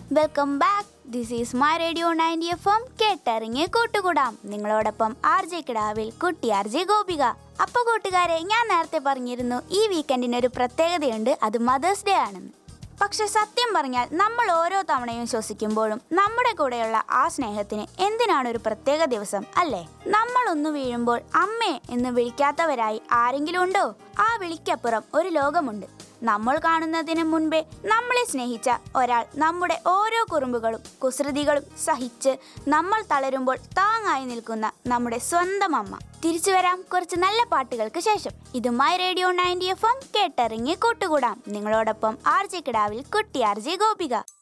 welcome back this is my radio ninety F M കേട്ടറിഞ്ഞ് കൂട്ടുകൂടാം നിങ്ങളോടൊപ്പം ആർ ജെ കിടാവിൽ കുട്ടി ആർ ജെ ഗോപിക അപ്പൊ കൂട്ടുകാരെ ഞാൻ നേരത്തെ പറഞ്ഞിരുന്നു ഈ വീക്കെൻഡിന് ഒരു പ്രത്യേകതയുണ്ട് അത് മദേഴ്സ് ഡേ ആണെന്ന് പക്ഷെ സത്യം പറഞ്ഞാൽ നമ്മൾ ഓരോ തവണയും ശ്വസിക്കുമ്പോഴും നമ്മുടെ കൂടെയുള്ള ആ സ്നേഹത്തിന് എന്തിനാണ് ഒരു പ്രത്യേക ദിവസം അല്ലേ നമ്മൾ ഒന്ന് വീഴുമ്പോൾ അമ്മേ എന്ന് വിളിക്കാത്തവരായി ആരെങ്കിലും ഉണ്ടോ ആ വിളിക്കപ്പുറം ഒരു ലോകമുണ്ട് നമ്മൾ കാണുന്നതിന് മുൻപേ നമ്മളെ സ്നേഹിച്ച ഒരാൾ നമ്മുടെ ഓരോ കുറുമ്പുകളും കുസൃതികളും സഹിച്ച് നമ്മൾ തളരുമ്പോൾ താങ്ങായി നിൽക്കുന്ന നമ്മുടെ സ്വന്തം അമ്മ തിരിച്ചു വരാം കുറച്ച് നല്ല പാട്ടുകൾക്ക് ശേഷം ഇത് my radio ninety F M കേട്ടറിഞ്ഞ് കൂട്ടുകൂടാം നിങ്ങളോടൊപ്പം ആർ ജെ കിടാവിൽ കുട്ടി ആർ ജെ ഗോപിക